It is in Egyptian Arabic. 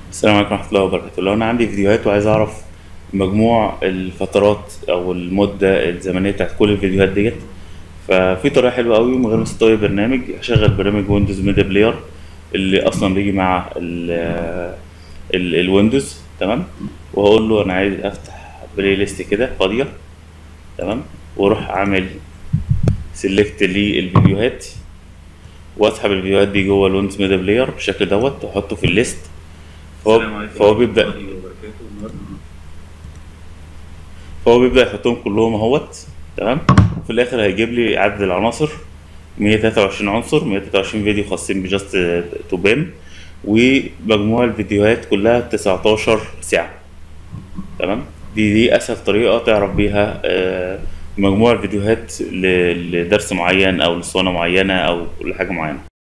السلام عليكم ورحمة الله وبركاته لو أنا عندي فيديوهات وعايز أعرف مجموع الفترات أو المدة الزمنية بتاعت كل الفيديوهات ديت ففي طريقة حلوة أوي من غير ما تستخدم برنامج هشغل برنامج ويندوز ميديا بلاير اللي أصلا بيجي مع ال ال الويندوز تمام وهقول له أنا عايز أفتح بلاي ليست كده فاضية تمام وأروح أعمل سيلكت للفيديوهات واسحب الفيديوهات دي جوه الويندوز ميديا بلاير بالشكل دوت واحطه في الليست فهو فهو بيبدأ فهو بيبدأ يحطهم كلهم اهوت تمام وفي الآخر هيجيب لي عدد العناصر 123 عنصر 123 فيديو خاصين بجاست تو بام ومجموع الفيديوهات كلها 19 ساعة تمام دي دي أسهل طريقة تعرف بيها آه، مجموع الفيديوهات ل- لدرس معين أو لصونة معينة أو لحاجة معينة